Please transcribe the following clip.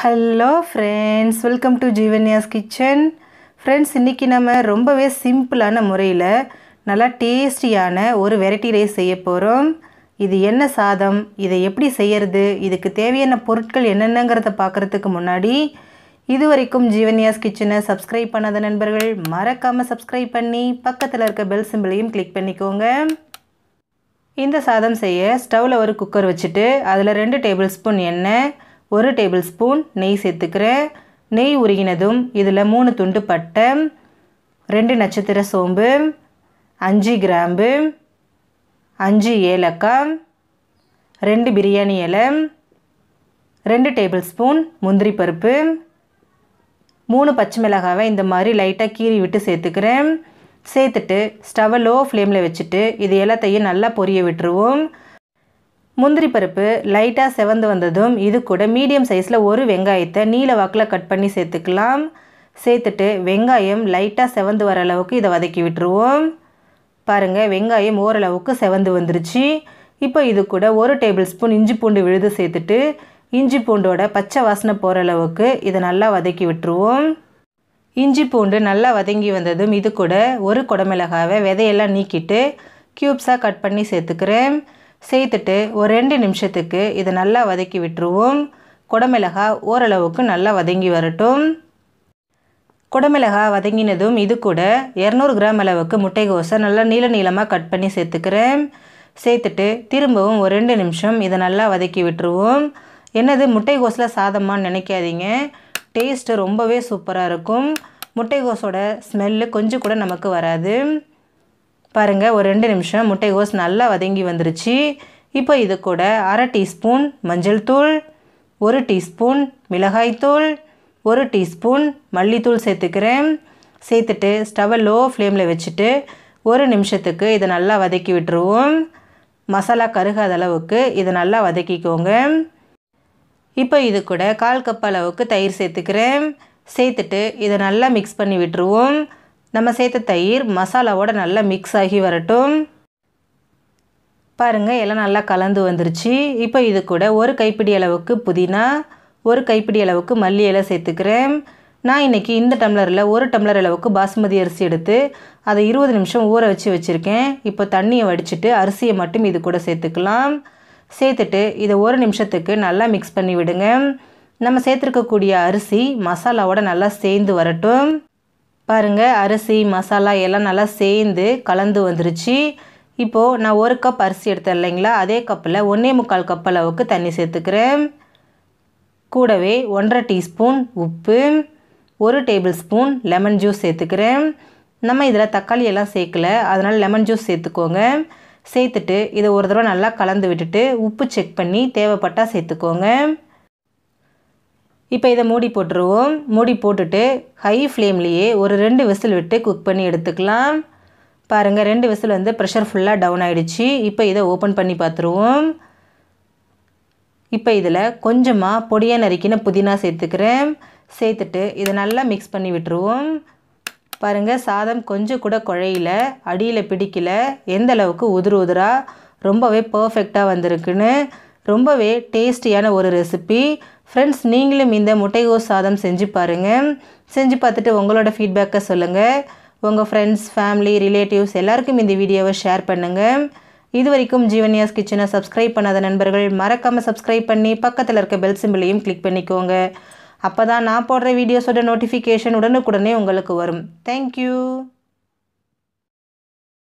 hello friends welcome to ஜீவன்யாஸ் kitchen friends இன்றைக்கி நம்ம ரொம்பவே சிம்பிளான முறையில் நல்லா டேஸ்டியான ஒரு வெரைட்டி ரைஸ் செய்ய போகிறோம் இது என்ன சாதம் இதை எப்படி செய்யறது இதுக்கு தேவையான பொருட்கள் என்னென்னங்கிறத பார்க்குறதுக்கு முன்னாடி இது வரைக்கும் ஜீவன்யாஸ் கிச்சனை சப்ஸ்கிரைப் பண்ணாத நண்பர்கள் மறக்காமல் சப்ஸ்கிரைப் பண்ணி பக்கத்தில் இருக்க பெல் சிம்பிளையும் கிளிக் பண்ணிக்கோங்க இந்த சாதம் செய்ய ஸ்டவ்வில் ஒரு குக்கர் வச்சுட்டு அதில் ரெண்டு டேபிள் ஸ்பூன் எண்ணெய் ஒரு டேபிள் ஸ்பூன் நெய் சேர்த்துக்கிறேன் நெய் உருகினதும் இதில் மூணு துண்டு பட்டை ரெண்டு நட்சத்திர சோம்பு அஞ்சு கிராம்பு அஞ்சு ஏலக்காய் ரெண்டு பிரியாணி இலை ரெண்டு டேபிள் ஸ்பூன் முந்திரி பருப்பு மூணு பச்சை மிளகாவை இந்த மாதிரி லைட்டாக கீறி விட்டு சேர்த்துக்கிறேன் சேர்த்துட்டு ஸ்டவ்வை லோ ஃப்ளேமில் வச்சுட்டு இது எல்லாத்தையும் நல்லா பொரிய விட்டுருவோம் முந்திரி பருப்பு லைட்டாக செவந்து வந்ததும் இது கூட மீடியம் சைஸில் ஒரு வெங்காயத்தை நீல வாக்கில் கட் பண்ணி சேர்த்துக்கலாம் சேர்த்துட்டு வெங்காயம் லைட்டாக செவந்து வர அளவுக்கு இதை வதக்கி விட்டுருவோம் பாருங்கள் வெங்காயம் ஓரளவுக்கு செவந்து வந்துருச்சு இப்போ இது கூட ஒரு டேபிள் ஸ்பூன் இஞ்சி பூண்டு விழுது சேர்த்துட்டு இஞ்சி பூண்டோட பச்சை வாசனை போகிற அளவுக்கு இதை நல்லா வதக்கி விட்டுருவோம் இஞ்சி பூண்டு நல்லா வதங்கி வந்ததும் இது கூட ஒரு குடமிளகாவை விதையெல்லாம் நீக்கிட்டு க்யூப்ஸாக கட் பண்ணி சேர்த்துக்கிறேன் சேர்த்துட்டு ஒரு ரெண்டு நிமிஷத்துக்கு இதை நல்லா வதக்கி விட்டுருவோம் குடமிளகா ஓரளவுக்கு நல்லா வதங்கி வரட்டும் குடமிளகா வதங்கினதும் இது கூட இரநூறு கிராம் அளவுக்கு முட்டைகோஸை நல்லா நீள நீளமாக கட் பண்ணி சேர்த்துக்கிறேன் சேர்த்துட்டு திரும்பவும் ஒரு ரெண்டு நிமிஷம் இதை நல்லா வதக்கி விட்டுருவோம் என்னது முட்டைகோஸில் சாதமான்னு நினைக்காதீங்க டேஸ்ட்டு ரொம்பவே சூப்பராக இருக்கும் முட்டைகோஸோட ஸ்மெல்லு கொஞ்சம் கூட நமக்கு வராது பாருங்கள் ஒரு ரெண்டு நிமிஷம் முட்டைகோஸ் நல்லா வதங்கி வந்துருச்சு இப்போ இது கூட அரை டீஸ்பூன் மஞ்சள் தூள் ஒரு டீஸ்பூன் மிளகாய்த்தூள் ஒரு டீஸ்பூன் மல்லித்தூள் சேர்த்துக்கிறேன் சேர்த்துட்டு ஸ்டவ்வை லோ ஃப்ளேமில் வச்சுட்டு ஒரு நிமிஷத்துக்கு இதை நல்லா வதக்கி விட்டுருவோம் மசாலா கருகாத அளவுக்கு இதை நல்லா வதக்கிக்கோங்க இப்போ இது கூட கால் கப் அளவுக்கு தயிர் சேர்த்துக்கிறேன் சேர்த்துட்டு இதை நல்லா மிக்ஸ் பண்ணி விட்டுருவோம் நம்ம சேர்த்த தயிர் மசாலாவோட நல்லா மிக்ஸ் ஆகி வரட்டும் பாருங்கள் எல்லாம் நல்லா கலந்து வந்துருச்சு இப்போ இது கூட ஒரு கைப்பிடி அளவுக்கு புதினா ஒரு கைப்பிடி அளவுக்கு மல்லி இலை சேர்த்துக்கிறேன் நான் இன்றைக்கி இந்த டம்ளரில் ஒரு டம்ளர் அளவுக்கு பாசுமதி அரிசி எடுத்து அதை இருபது நிமிஷம் ஊற வச்சு வச்சுருக்கேன் இப்போ தண்ணியை வடிச்சிட்டு அரிசியை மட்டும் இது கூட சேர்த்துக்கலாம் சேர்த்துட்டு இதை ஒரு நிமிஷத்துக்கு நல்லா மிக்ஸ் பண்ணி விடுங்க நம்ம சேர்த்துருக்கக்கூடிய அரிசி மசாலாவோட நல்லா சேர்ந்து வரட்டும் பாருங்கள் அரிசி மசாலா எல்லாம் நல்லா சேர்ந்து கலந்து வந்துருச்சு இப்போது நான் ஒரு கப் அரிசி எடுத்தேன் இல்லைங்களா அதே கப்பில் ஒன்றே முக்கால் கப் அளவுக்கு தண்ணி சேர்த்துக்கிறேன் கூடவே ஒன்றரை டீஸ்பூன் உப்பு ஒரு டேபிள் ஸ்பூன் லெமன் ஜூஸ் சேர்த்துக்கிறேன் நம்ம இதில் தக்காளி எல்லாம் சேர்க்கல அதனால் லெமன் ஜூஸ் சேர்த்துக்கோங்க சேர்த்துட்டு இதை ஒரு தடவை நல்லா கலந்து விட்டுட்டு உப்பு செக் பண்ணி தேவைப்பட்டால் சேர்த்துக்கோங்க இப்போ இதை மூடி போட்டுருவோம் மூடி போட்டுட்டு ஹை ஃப்ளேம்லேயே ஒரு ரெண்டு விசில் விட்டு குக் பண்ணி எடுத்துக்கலாம் பாருங்கள் ரெண்டு விசில் வந்து ப்ரெஷர் ஃபுல்லாக டவுன் ஆகிடுச்சு இப்போ இதை ஓப்பன் பண்ணி பார்த்துருவோம் இப்போ இதில் கொஞ்சமாக பொடியாக நறுக்கின புதினா சேர்த்துக்கிறேன் சேர்த்துட்டு இதை நல்லா மிக்ஸ் பண்ணி விட்டுருவோம் பாருங்கள் சாதம் கொஞ்சம் கூட குழையில அடியில் பிடிக்கல எந்த அளவுக்கு உதிர் உதிராக ரொம்பவே பர்ஃபெக்டாக வந்திருக்குன்னு ரொம்பவே டேஸ்டியான ஒரு ரெசிபி ஃப்ரெண்ட்ஸ் நீங்களும் இந்த முட்டைகோஸ் சாதம் செஞ்சு பாருங்கள் செஞ்சு பார்த்துட்டு உங்களோட ஃபீட்பேக்கை சொல்லுங்கள் உங்கள் ஃப்ரெண்ட்ஸ் ஃபேமிலி ரிலேட்டிவ்ஸ் எல்லாருக்கும் இந்த வீடியோவை ஷேர் பண்ணுங்கள் இது வரைக்கும் ஜீவன்யாஸ் கிச்சனை சப்ஸ்கிரைப் பண்ணாத நண்பர்கள் மறக்காமல் சப்ஸ்கிரைப் பண்ணி பக்கத்தில் இருக்க பெல் சிம்பிளையும் கிளிக் பண்ணிக்கோங்க அப்போ தான் நான் போடுற வீடியோஸோட நோட்டிஃபிகேஷன் உடனுக்குடனே உங்களுக்கு வரும் தேங்க்யூ